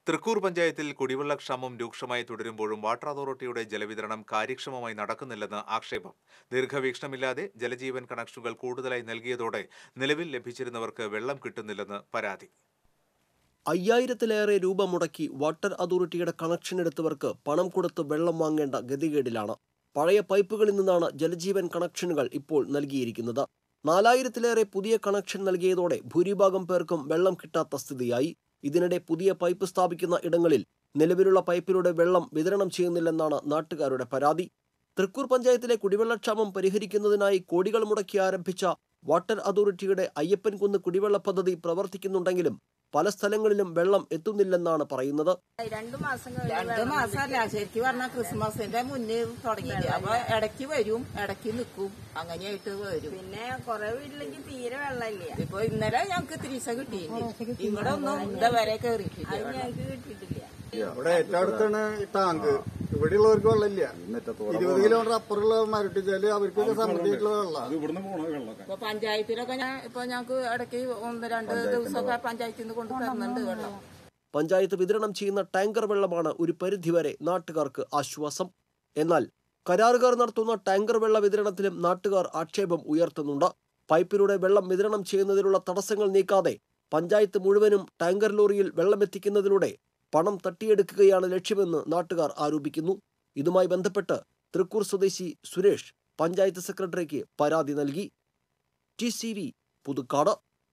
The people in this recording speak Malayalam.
തൃക്കൂർ പഞ്ചായത്തിൽ കുടിവെള്ളക്ഷാമം രൂക്ഷമായി തുടരുമ്പോഴും വാട്ടർ അതോറിറ്റിയുടെ ജലവിതരണം കാര്യക്ഷമമായി നടക്കുന്നില്ലെന്ന് ആക്ഷേപം ദീർഘവീക്ഷണമില്ലാതെ ജലജീവൻ കണക്ഷനുകൾ കൂടുതലായി നൽകിയതോടെ നിലവിൽ ലഭിച്ചിരുന്നവർക്ക് വെള്ളം കിട്ടുന്നില്ലെന്ന് പരാതി അയ്യായിരത്തിലേറെ രൂപ മുടക്കി വാട്ടർ അതോറിറ്റിയുടെ കണക്ഷൻ എടുത്തവർക്ക് പണം കൊടുത്ത് വെള്ളം വാങ്ങേണ്ട ഗതികേടിലാണ് പഴയ പൈപ്പുകളിൽ നിന്നാണ് ജലജീവൻ കണക്ഷനുകൾ ഇപ്പോൾ നൽകിയിരിക്കുന്നത് നാലായിരത്തിലേറെ പുതിയ കണക്ഷൻ നൽകിയതോടെ ഭൂരിഭാഗം പേർക്കും വെള്ളം കിട്ടാത്ത സ്ഥിതിയായി ഇതിനിടെ പുതിയ പൈപ്പ് സ്ഥാപിക്കുന്ന ഇടങ്ങളിൽ നിലവിലുള്ള പൈപ്പിലൂടെ വെള്ളം വിതരണം ചെയ്യുന്നില്ലെന്നാണ് നാട്ടുകാരുടെ പരാതി തൃക്കൂർ പഞ്ചായത്തിലെ കുടിവെള്ളക്ഷാമം പരിഹരിക്കുന്നതിനായി കോടികൾ മുടക്കി ആരംഭിച്ച വാട്ടർ അതോറിറ്റിയുടെ അയ്യപ്പൻകുന്ന് കുടിവെള്ള പദ്ധതി പ്രവർത്തിക്കുന്നുണ്ടെങ്കിലും പല സ്ഥലങ്ങളിലും വെള്ളം എത്തുന്നില്ലെന്നാണ് പറയുന്നത് രണ്ടു മാസം രണ്ട് മാസമല്ല ശരിക്കും പറഞ്ഞാൽ ക്രിസ്മസിന്റെ മുന്നേ തുടങ്ങിയിട്ട് അപ്പൊ ഇടയ്ക്ക് വരും ഇടയ്ക്ക് നിൽക്കും അങ്ങനെയായിട്ട് വരും പിന്നെ കൊറേ വീട്ടിലേക്ക് തീരെ വെള്ളമില്ല ഇപ്പൊ ഇന്നലെ ഞങ്ങക്ക് ഇത്തിരി ദിവസം കിട്ടിയിട്ടുണ്ട് ഇവിടെ ഒന്നും ഇതുവരെ കേറിയിട്ടില്ല അത് ഞങ്ങക്ക് കിട്ടിയിട്ടില്ല ഇവിടെ ഏറ്റവും അടുത്താണ് ഈ ടാങ്ക് ഇവിടെയുള്ളവർക്ക് വെള്ളമില്ല ഇരുപത് കിലോമീറ്റർ അപ്പുറമുള്ള മരട്ടിച്ചാല് അവർക്കൊക്കെ സമൃദ്ധിയായിട്ടുള്ള വെള്ളം ഇപ്പൊ പഞ്ചായത്തിലൊക്കെ ഞാൻ ഇപ്പൊ ഞങ്ങക്ക് ഇടയ്ക്ക് ഒന്ന് രണ്ട് ദിവസമൊക്കെ പഞ്ചായത്തിൽ നിന്ന് കൊണ്ട് തരുന്നുണ്ട് വെള്ളം പഞ്ചായത്ത് വിതരണം ചെയ്യുന്ന ടാങ്കർ വെള്ളമാണ് ഒരു പരിധിവരെ നാട്ടുകാർക്ക് ആശ്വാസം എന്നാൽ കരാറുകാർ നടത്തുന്ന ടാങ്കർ വെള്ള വിതരണത്തിലും നാട്ടുകാർ ആക്ഷേപം ഉയർത്തുന്നുണ്ട് പൈപ്പിലൂടെ വെള്ളം വിതരണം ചെയ്യുന്നതിലുള്ള തടസ്സങ്ങൾ നീക്കാതെ പഞ്ചായത്ത് മുഴുവനും ടാങ്കർ ലോറിയിൽ വെള്ളമെത്തിക്കുന്നതിലൂടെ പണം തട്ടിയെടുക്കുകയാണ് ലക്ഷ്യമെന്ന് നാട്ടുകാർ ആരോപിക്കുന്നു ഇതുമായി ബന്ധപ്പെട്ട് തൃക്കൂർ സ്വദേശി സുരേഷ് പഞ്ചായത്ത് സെക്രട്ടറിക്ക് പരാതി നൽകി ടി സി വി പുതുക്കാട്